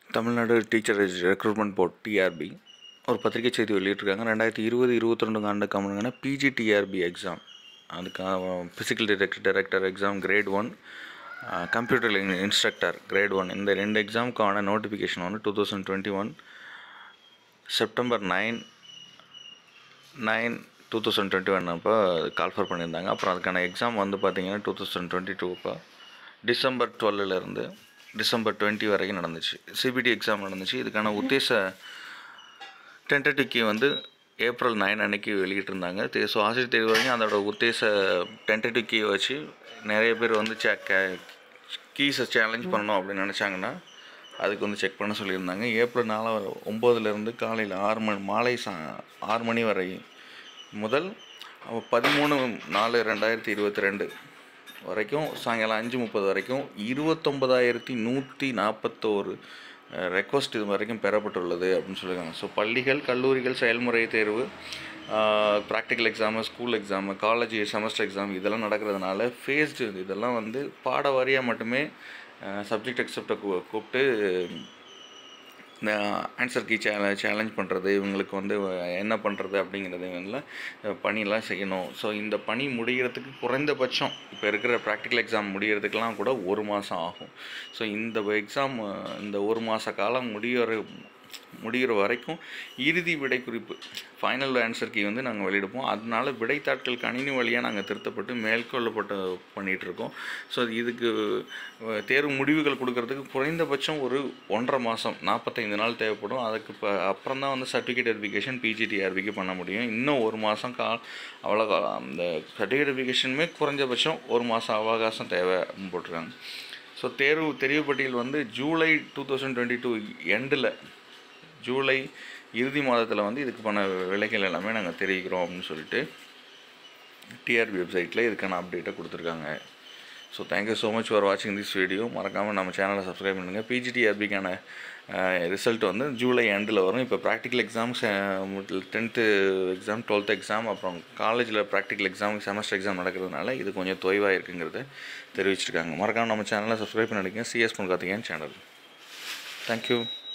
Tamil Nadu teacher recruitment board TRB ஒரு பத்திரிகை செய்தி வெளியிட்டிருக்காங்க ரெண்டாயிரத்தி இருபது இருபத்தி ரெண்டு ஆண்டு கம்முனுங்கன்னா பிஜிடிஆர்பி எக்ஸாம் அதுக்காக physical director director exam grade one computer instructor grade one இந்த ரெண்டு எக்ஸாமுக்கான நோட்டிஃபிகேஷன் வந்து two thousand twenty one September nine nine two thousand twenty one அப்போ கால்ஃபர் பண்ணியிருந்தாங்க அப்புறம் அதுக்கான எக்ஸாம் வந்து பார்த்தீங்கன்னா டூ தௌசண்ட் டுவெண்ட்டி டூ இப்போ டிசம்பர் டுவெல்லிருந்து டிசம்பர் டுவெண்ட்டி வரைக்கும் நடந்துச்சு சிபிடி எக்ஸாம் நடந்துச்சு இதுக்கான உத்தேச டென்டேட்டிவ் வந்து ஏப்ரல் நைன் அன்னைக்கு வெளியிட்டிருந்தாங்க தே ஸோ ஆசிரியர் தேர்வு வரைக்கும் அதோட உத்தேச டென்டேட்டிவ் கீ வச்சு நிறைய பேர் வந்து செக் கீஸை சேலஞ்ச் பண்ணணும் அப்படின்னு நினச்சாங்கன்னா அதுக்கு வந்து செக் பண்ண சொல்லியிருந்தாங்க ஏப்ரல் நாலு ஒம்போதுலேருந்து காலையில் ஆறு மணி மாலை சா ஆறு மணி வரை முதல் பதிமூணு நாலு ரெண்டாயிரத்தி இருபத்தி ரெண்டு வரைக்கும் சாயங்காலம் அஞ்சு முப்பது வரைக்கும் இருபத்தொம்பதாயிரத்தி நூற்றி நாற்பத்தோரு ரெக்வஸ்ட் இது வரைக்கும் பெறப்பட்டுள்ளது அப்படின்னு சொல்லியிருக்காங்க ஸோ பள்ளிகள் கல்லூரிகள் செயல்முறை தேர்வு practical exam school exam college semester exam இதெல்லாம் நடக்கிறதுனால ஃபேஸ்டு இதெல்லாம் வந்து பாட வாரியாக மட்டுமே சப்ஜெக்ட் எக்ஸப்டை கூப்பிட்டு இந்த ஆன்சர் கீ சேல சேலஞ்ச் பண்ணுறது இவங்களுக்கு வந்து என்ன பண்ணுறது அப்படிங்கிறது எல்லாம் பணியெல்லாம் செய்யணும் ஸோ இந்த பணி முடிகிறதுக்கு குறைந்தபட்சம் இப்போ இருக்கிற ப்ராக்டிக்கல் எக்ஸாம் முடிகிறதுக்கெலாம் கூட ஒரு மாதம் ஆகும் ஸோ இந்த எக்ஸாம் இந்த ஒரு மாத காலம் முடிகிற முடிகிற வரைக்கும் இறுதி விடை குறிப்பு ஃபைனல் ஆன்சர் கீ வந்து நாங்கள் வெளியிடுப்போம் அதனால விடைத்தாட்கள் கணினி வழியாக நாங்கள் திருத்தப்பட்டு மேற்கொள்ளப்பட்டு பண்ணிகிட்ருக்கோம் ஸோ இதுக்கு தேர்வு முடிவுகள் கொடுக்கறதுக்கு குறைந்தபட்சம் ஒரு ஒன்றரை மாதம் நாற்பத்தைந்து நாள் தேவைப்படும் அதுக்கு இப்போ அப்புறம் தான் வந்து சர்டிஃபிகேட் வெரிஃபிகேஷன் பிஜிடிஆர்பிக்கு பண்ண முடியும் இன்னும் ஒரு மாதம் கா அவ்வளோ அந்த சர்டிஃபிகேட் வெரிஃபிகேஷனுமே குறைஞ்சபட்சம் ஒரு மாதம் அவகாசம் தேவை அப்படின்னு போட்டிருக்காங்க ஸோ தேர்வு தெரிவுப்பட்டியல் வந்து July two thousand twenty two எண்டில் ஜூலை இறுதி மாதத்தில் வந்து இதுக்கு பண்ண விலைகள் எல்லாமே நாங்கள் தெரிவிக்கிறோம் அப்படின்னு சொல்லிட்டு டிஆர்பி வெப்சைட்டில் இதுக்கான அப்டேட்டை கொடுத்துருக்காங்க so thank you so much for வாட்சிங் திஸ் வீடியோ மறக்காமல் நம்ம சேனலை சப்ஸ்கிரைப் பண்ணுங்கள் பிஜிடிஆர்பிக்கான ரிசல்ட் வந்து ஜூலை எண்டில் வரும் இப்போ practical exam tenth exam twelfth exam அப்புறம் காலேஜில் ப்ராக்டிக்கல் எக்ஸாம் செமஸ்டர் எக்ஸாம் நடக்கிறதுனால இது கொஞ்சம் தொய்வாக இருக்குங்கிறத தெரிவிச்சிருக்காங்க மறக்காமல் நம்ம சேனலை சப்ஸ்கிரைப் பண்ணிடுங்க சிஎஸ் பண்ண கார்த்திகேயன் சேனல் தேங்க்யூ